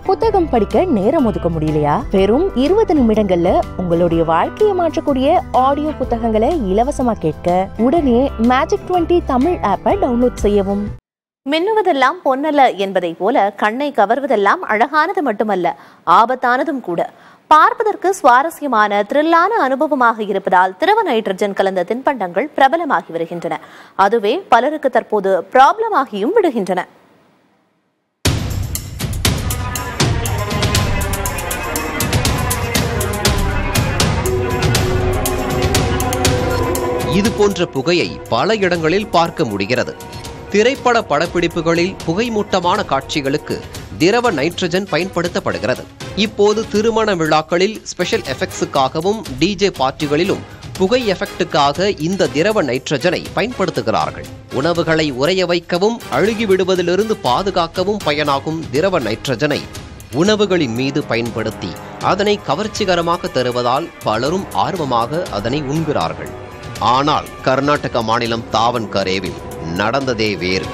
புத்தகம் படிக்க நேரம் ஒதுக்க முடியலையா வெறும் இருபது நிமிடங்கள்ல உங்களுடைய வாழ்க்கையை மாற்றக்கூடிய ஆடியோ புத்தகங்களை இலவசமா கேட்க உடனே மேஜிக் 20 தமிழ் ஆப்பை டவுன்லோட் செய்யவும் மின்னுவதெல்லாம் பொன்னல்ல என்பதைப் போல கண்ணை கவர்வதெல்லாம் அழகானது மட்டுமல்ல ஆபத்தானதும் கூட பார்ப்பதற்கு சுவாரஸ்யமான த்ரில்லான அனுபவமாக இருப்பதால் திரவ நைட்ரஜன் கலந்த தின்பண்டங்கள் பிரபலமாகி வருகின்றன அதுவே பலருக்கு தற்போது ப்ராப்ளமாகியும் விடுகின்றன இது போன்ற புகையை பல இடங்களில் பார்க்க முடிகிறது திரைப்பட படப்பிடிப்புகளில் புகைமூட்டமான காட்சிகளுக்கு திரவ நைட்ரஜன் பயன்படுத்தப்படுகிறது இப்போது திருமண விழாக்களில் ஸ்பெஷல் எஃபெக்ட்ஸுக்காகவும் டிஜே பார்ட்டிகளிலும் புகை எஃபெக்டுக்காக இந்த திரவ நைட்ரஜனை பயன்படுத்துகிறார்கள் உணவுகளை உறைய வைக்கவும் அழுகி விடுவதிலிருந்து பாதுகாக்கவும் பயனாகும் திரவ நைட்ரஜனை உணவுகளின் மீது பயன்படுத்தி அதனை கவர்ச்சிகரமாக தருவதால் பலரும் ஆர்வமாக அதனை உண்கிறார்கள் ஆனால் கர்நாடக மாநிலம் தாவன்கரேவில் நடந்ததே வேறு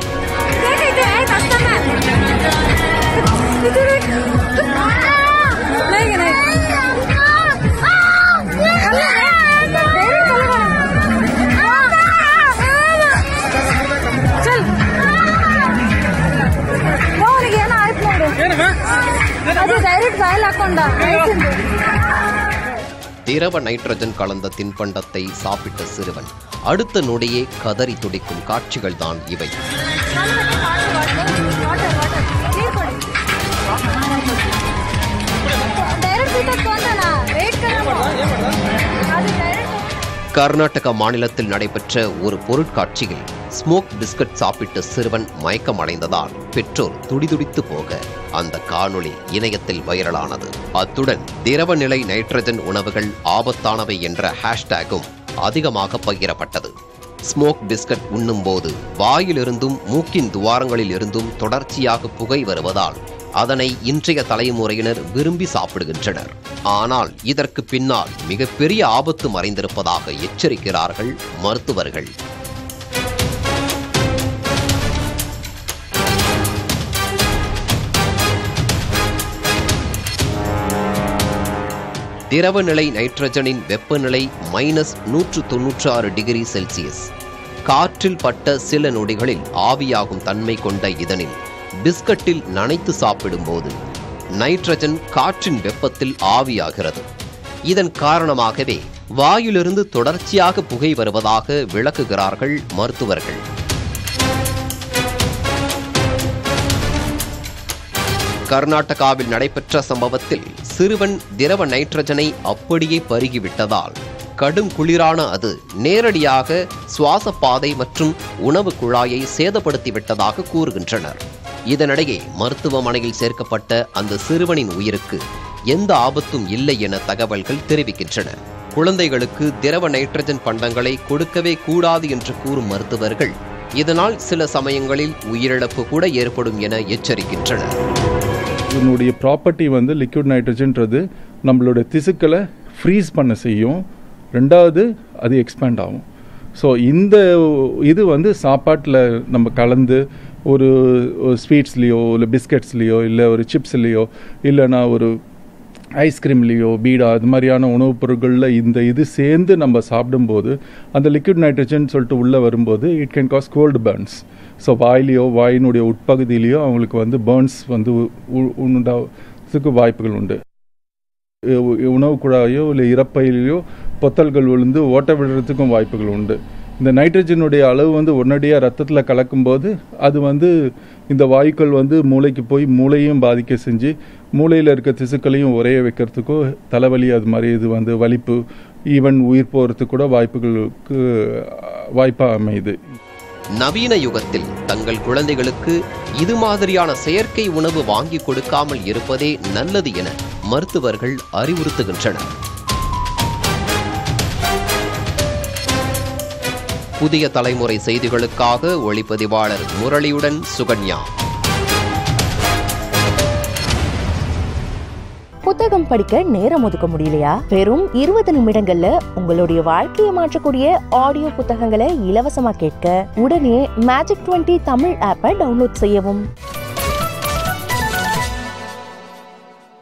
ಅದು ಡೈರೆಕ್ಟ್ ಬಾಯಲ್ಲಿ ಹಾಕೊಂಡ திரவ நைட்ரஜன் கலந்த தின்பண்டத்தை சாப்பிட்ட சிறுவன் அடுத்த நொடியே ಕದರಿ துடிக்கும் காட்சிகள் தான் இவை ಡೈರೆಕ್ಟ್ ಬಿಟ್ಟು ತಗೊಂಡಲ್ಲ ವೇಟ್ ಅದು ಡೈರೆಕ್ಟ್ கர்நாடக மாநிலத்தில் நடைபெற்ற ஒரு பொருட்காட்சியில் ஸ்மோக் பிஸ்கட் சாப்பிட்ட சிறுவன் மயக்கமடைந்ததால் பெற்றோர் துடிதுடித்து போக அந்த காணொளி இணையத்தில் வைரலானது அத்துடன் திரவ நிலை நைட்ரஜன் உணவுகள் ஆபத்தானவை என்ற ஹேஷ்டேகும் அதிகமாக பகிரப்பட்டது ஸ்மோக் பிஸ்கட் உண்ணும்போது வாயிலிருந்தும் மூக்கின் துவாரங்களில் இருந்தும் தொடர்ச்சியாக புகை வருவதால் அதனை இன்றைய தலைமுறையினர் விரும்பி சாப்பிடுகின்றனர் ஆனால் இதற்கு பின்னால் மிகப்பெரிய ஆபத்து மறைந்திருப்பதாக எச்சரிக்கிறார்கள் மருத்துவர்கள் திரவநிலை நைட்ரஜனின் வெப்பநிலை மைனஸ் நூற்று தொன்னூற்று ஆறு டிகிரி செல்சியஸ் காற்றில் பட்ட சில நொடிகளில் ஆவியாகும் தன்மை கொண்ட இதனில் பிஸ்கட்டில் நனைத்து சாப்பிடும்போது நைட்ரஜன் காற்றின் வெப்பத்தில் ஆவியாகிறது இதன் காரணமாகவே வாயிலிருந்து தொடர்ச்சியாக புகை வருவதாக விளக்குகிறார்கள் மருத்துவர்கள் கர்நாடகாவில் நடைபெற்ற சம்பவத்தில் சிறுவன் திரவ நைட்ரஜனை அப்படியே பருகிவிட்டதால் கடும் குளிரான அது நேரடியாக சுவாச பாதை மற்றும் உணவு குழாயை சேதப்படுத்திவிட்டதாக கூறுகின்றனர் இதனிடையே மருத்துவமனையில் சேர்க்கப்பட்ட அந்த சிறுவனின் உயிருக்கு எந்த ஆபத்தும் இல்லை என தகவல்கள் தெரிவிக்கின்றன குழந்தைகளுக்கு திரவ நைட்ரஜன் பண்டங்களை கொடுக்கவே கூடாது என்று கூறும் மருத்துவர்கள் இதனால் சில சமயங்களில் உயிரிழப்பு கூட ஏற்படும் என எச்சரிக்கின்றனர் இதனுடைய ப்ராப்பர்ட்டி வந்து லிக்விட் நைட்ரஜன்றது நம்மளோட திசுக்களை ஃப்ரீஸ் பண்ண செய்யும் ரெண்டாவது அது எக்ஸ்பேண்ட் ஆகும் ஸோ இந்த இது வந்து சாப்பாட்டில் நம்ம கலந்து ஒரு ஸ்வீட்ஸ்லேயோ இல்லை பிஸ்கட்ஸ்லேயோ இல்லை ஒரு சிப்ஸ்லேயோ இல்லைனா ஒரு ஐஸ்கிரீம்லேயோ பீடா அது மாதிரியான உணவுப் பொருட்களில் இந்த இது சேர்ந்து நம்ம சாப்பிடும்போது அந்த லிக்விட் நைட்ரஜன் சொல்லிட்டு உள்ளே வரும்போது it can cause cold burns so வாயிலையோ வாயினுடைய உட்பகுதியிலையோ அவங்களுக்கு வந்து பர்ன்ஸ் வந்து உ- உண்டாகிறதுக்கு வாய்ப்புகள் உண்டு உ- உணவு குழாயோ இல்லை இறப்பையிலையோ பொத்தல்கள் விழுந்து ஓட்ட விடுறதுக்கும் வாய்ப்புகள் உண்டு இந்த நைட்ரஜனுடைய அளவு வந்து உடனடியாக ரத்தத்தில் கலக்கும்போது அது வந்து இந்த வாயுக்கள் வந்து மூளைக்கு போய் மூளையும் பாதிக்க செஞ்சு மூளையில் இருக்க திசுக்களையும் உரைய வைக்கிறதுக்கோ தலைவலி அது மாதிரி இது வந்து வலிப்பு ஈவன் உயிர் போகிறதுக்கு கூட வாய்ப்புகளுக்கு வாய்ப்பாக அமையுது நவீன யுகத்தில் தங்கள் குழந்தைகளுக்கு இது மாதிரியான செயற்கை உணவு வாங்கி கொடுக்காமல் இருப்பதே நல்லது என மருத்துவர்கள் அறிவுறுத்துகின்றனர் புதிய தலைமுறை செய்திகளுக்காக ஒளிப்பதிவாளர் முரளியுடன் சுகன்யா புத்தகம் படிக்க நேரம் ஒதுக்க முடியலையா வெறும் இருபது நிமிடங்கள்ல உங்களுடைய வாழ்க்கையை மாற்றக்கூடிய ஆடியோ புத்தகங்களை இலவசமா கேட்க உடனே மேஜிக் 20 தமிழ் ஆப்பை டவுன்லோட் செய்யவும்